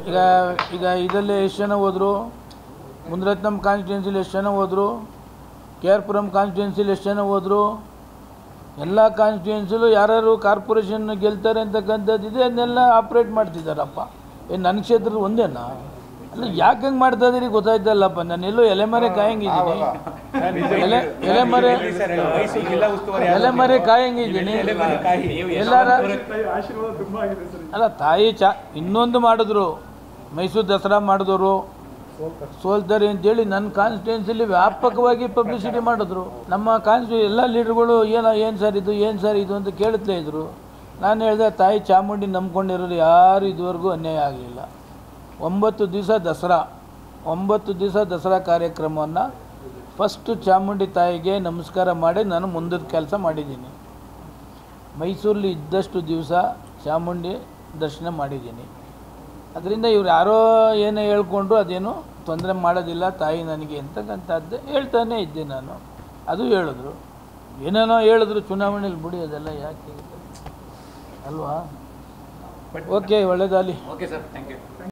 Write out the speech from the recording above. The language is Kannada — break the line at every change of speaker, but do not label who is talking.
ಈಗ ಈಗ ಇದರಲ್ಲಿ ಎಷ್ಟು ಜನ ಹೋದರು ಮುನ್ರತ್ನಂ ಕಾನ್ಸ್ಟಿಟ್ಯೂನ್ಸಿಲಿ ಎಷ್ಟು ಜನ ಹೋದರು ಕೆ ಆರ್ ಪುರಂ ಕಾನ್ಸ್ಟಿಟ್ಯೂನ್ಸಿಲಿ ಎಷ್ಟು ಜನ ಹೋದರು ಎಲ್ಲ ಕಾನ್ಸ್ಟಿಟ್ಯೂನ್ಸಿಲೂ ಯಾರ್ಯಾರು ಕಾರ್ಪೊರೇಷನ್ ಗೆಲ್ತಾರೆ ಅಂತಕ್ಕಂಥದ್ದು ಇದೆ ಅದನ್ನೆಲ್ಲ ಆಪ್ರೇಟ್ ಮಾಡ್ತಿದ್ದಾರಪ್ಪ ಏನು ನನ್ನ ಕ್ಷೇತ್ರದ ಒಂದೇನಾ ಅಲ್ಲ ಯಾಕೆ ಹಂಗೆ ಮಾಡ್ತಾ ಇದ್ದೀರಿ ಗೊತ್ತಾಯ್ತಲ್ಲಪ್ಪ ನಾನು ಎಲ್ಲೋ ಎಲೆಮರೆ ಕಾಯಂಗಿದ್ದೀನಿ ಎಲೆ ಎಲೆಮರೆ ಎಲೆಮರೆ ಕಾಯಂಗಿದ್ದೀನಿ ಎಲ್ಲಾರ ಅಲ್ಲ ತಾಯಿ ಚಾ ಇನ್ನೊಂದು ಮಾಡಿದ್ರು ಮೈಸೂರು ದಸರಾ ಮಾಡಿದವರು ಸೋಲ್ತಾರೆ ಅಂತೇಳಿ ನನ್ನ ಕಾನ್ಸ್ಟಿಟ್ಯೂನ್ಸಿಲಿ ವ್ಯಾಪಕವಾಗಿ ಪಬ್ಲಿಸಿಟಿ ಮಾಡಿದ್ರು ನಮ್ಮ ಕಾನ್ಸ್ಟಿ ಎಲ್ಲ ಲೀಡರ್ಗಳು ಏನೋ ಏನು ಸರ್ ಇದು ಏನು ಸರ್ ಇದು ಅಂತ ಕೇಳುತ್ತಲೇ ಇದ್ರು ನಾನು ಹೇಳಿದೆ ತಾಯಿ ಚಾಮುಂಡಿ ನಂಬ್ಕೊಂಡಿರೋರು ಯಾರು ಇದುವರೆಗೂ ಅನ್ಯಾಯ ಆಗಲಿಲ್ಲ ಒಂಬತ್ತು ದಿವಸ ದಸರಾ ಒಂಬತ್ತು ದಿವಸ ದಸರಾ ಕಾರ್ಯಕ್ರಮವನ್ನು ಫಸ್ಟು ಚಾಮುಂಡಿ ತಾಯಿಗೆ ನಮಸ್ಕಾರ ಮಾಡಿ ನಾನು ಮುಂದದ ಕೆಲಸ ಮಾಡಿದ್ದೀನಿ ಮೈಸೂರಲ್ಲಿ ಇದ್ದಷ್ಟು ದಿವಸ ಚಾಮುಂಡಿ ದರ್ಶನ ಮಾಡಿದ್ದೀನಿ ಅದರಿಂದ ಇವ್ರು ಯಾರೋ ಏನೋ ಹೇಳ್ಕೊಂಡ್ರು ಅದೇನು ತೊಂದರೆ ಮಾಡೋದಿಲ್ಲ ತಾಯಿ ನನಗೆ ಅಂತಕ್ಕಂಥದ್ದು ಹೇಳ್ತಾನೆ ಇದ್ದೆ ನಾನು ಅದು ಹೇಳಿದ್ರು ಏನೇನೋ ಹೇಳಿದ್ರು ಚುನಾವಣೆಯಲ್ಲಿ ಬಿಡಿ ಅದೆಲ್ಲ ಯಾಕೆ ಅಲ್ವಾ ಓಕೆ ಒಳ್ಳೇದಾಗಲಿ
ಓಕೆ ಸರ್ ಥ್ಯಾಂಕ್ ಯು